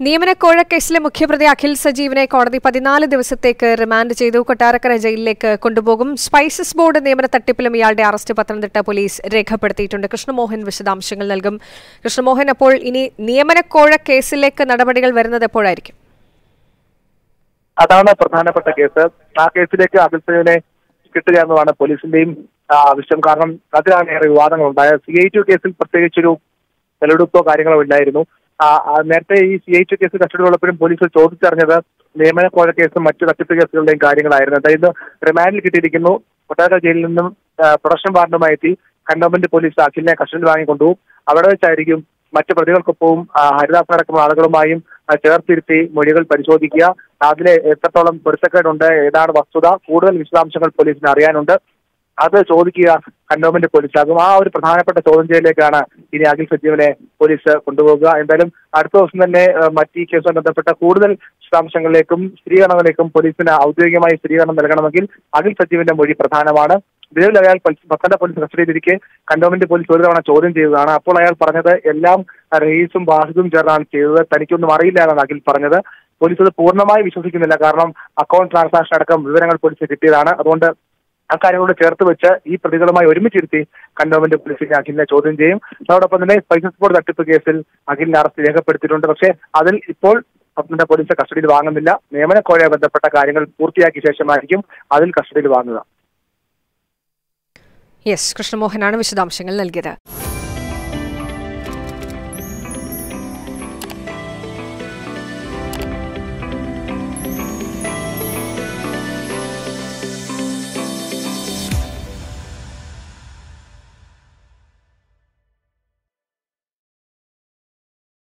നിയമനക്കോഴ കേസിലെ മുഖ്യപ്രതി അഖിൽ സജീവിനെ കോടതി പതിനാല് ദിവസത്തേക്ക് റിമാൻഡ് ചെയ്തു കൊട്ടാരക്കര ജയിലിലേക്ക് കൊണ്ടുപോകും സ്പൈസസ് ബോർഡ് നിയമന തട്ടിപ്പിലും ഇയാളുടെ അറസ്റ്റ് പത്തനംതിട്ട പോലീസ് രേഖപ്പെടുത്തിയിട്ടുണ്ട് കൃഷ്ണമോഹൻ വിശദാംശങ്ങൾ നൽകും കൃഷ്ണമോഹൻ അപ്പോൾ ഇനി നിയമനക്കോഴ കേസിലേക്ക് നടപടികൾ വരുന്നത് എപ്പോഴായിരിക്കും അതാണ് പ്രധാനപ്പെട്ട കേസ് ആ കേസിലേക്ക് അഖിൽസേനെ കിട്ടുക എന്നതാണ് പോലീസിന്റെയും ആ, ആവശ്യം കാരണം അതിലാണ് ഏറെ വിവാദങ്ങൾ ഉണ്ടായത് സി ഐ ടു കേസിൽ പ്രത്യേകിച്ചൊരു തെളിവെടുപ്പോ കാര്യങ്ങളോ ഇല്ലായിരുന്നു ആ, ആ, നേരത്തെ ഈ സി ഐ ടു കേസ് കസ്റ്റഡിയുള്ളപ്പോഴും പോലീസ് ചോദിച്ചറിഞ്ഞത് നിയമന കോഴ കേസും മറ്റു തട്ടിപ്പ് കേസുകളുടെയും കാര്യങ്ങളായിരുന്നു അതായത് റിമാൻഡിൽ കിട്ടിയിരിക്കുന്നു കൊട്ടാരക്കര ജയിലിൽ നിന്നും ആ, പ്രൊഡക്ഷൻ വാറണ്ടുമായി എത്തി കണ്ടോൺമെന്റ് പോലീസ് അഖിലിനെ കസ്റ്റഡിയിൽ വാങ്ങിക്കൊണ്ടുപോകും അവിടെ വെച്ചായിരിക്കും മറ്റു പ്രതികൾക്കൊപ്പവും ആ, ഹരിദാസ് അടക്കമുള്ള ആളുകളുമായും ആ, ചേർത്തിരുത്തി മൊഴികൾ പരിശോധിക്കുക അതിലെ എത്രത്തോളം പൊരുത്തക്കേടുണ്ട് ഏതാണ് വസ്തുത കൂടുതൽ വിശദാംശങ്ങൾ പോലീസിന് അറിയാനുണ്ട് അത് ചോദിക്കുക കണ്ടോൺമെന്റ് പോലീസാകും ആ ഒരു പ്രധാനപ്പെട്ട ചോദ്യം ചെയ്യലിലേക്കാണ് ഇനി അഖിൽ സജീവനെ പോലീസ് കൊണ്ടുപോകുക എന്തായാലും അടുത്ത ദിവസം തന്നെ ആ, മറ്റ് ഈ കേസുമായി ബന്ധപ്പെട്ട കൂടുതൽ വിശദാംശങ്ങളിലേക്കും സ്ഥിരീകരണങ്ങളിലേക്കും പോലീസിന് ഔദ്യോഗികമായി സ്ഥിരീകരണം നൽകണമെങ്കിൽ അഖിൽ സജീവിന്റെ മൊഴി പ്രധാനമാണ് നിലവിൽ അയാൾ പൽ- പത്തനംതിട്ട പോലീസ് കസ്റ്റഡിയിലിരിക്കെ കണ്ടോൺമെന്റ് പോലീസ് ഒരു തവണ ചോദ്യം ചെയ്തതാണ് അപ്പോൾ അയാൾ പറഞ്ഞത് എല്ലാം റഹീസും വാഹിദും ചേർന്നാണ് ചെയ്തത് തനിക്കൊന്നും അറിയില്ല എന്നാണ് അഖിൽ പറഞ്ഞത് പോലീസ് അത് പൂർണ്ണമായി വിശ്വസിക്കുന്നില്ല കാരണം അക്കൗണ്ട് ട്രാൻസാക്ഷൻ അടക്കം വിവരങ്ങൾ പോലീസിന് കിട്ടിയതാണ് അതുകൊണ്ട് അക്കാര്യങ്ങളോട് ചേർത്ത് വെച്ച് ഈ പ്രതികളുമായി ഒരുമിച്ചിരുത്തി കണ്ടോൺമെന്റ് പോലീസിനെ അഖിലിനെ ചോദ്യം ചെയ്യും അതോടൊപ്പം തന്നെ സ്പൈസസ് ബോർഡ് തട്ടിപ്പ് കേസിൽ അഖിലിനെ അറസ്റ്റ് രേഖപ്പെടുത്തിയിട്ടുണ്ട് പക്ഷേ അതിൽ ഇപ്പോൾ പത്തനംതിട്ട പോലീസ് കസ്റ്റഡിയിൽ വാങ്ങുന്നില്ല നിയമനക്കോഴയെ ബന്ധപ്പെട്ട കാര്യങ്ങൾ പൂർത്തിയാക്കിയ ശേഷമായിരിക്കും അതിൽ കസ്റ്റഡിയിൽ വാങ്ങുക യെസ് കൃഷ്ണമോഹനാണ് വിശദാംശങ്ങൾ നൽകിയത്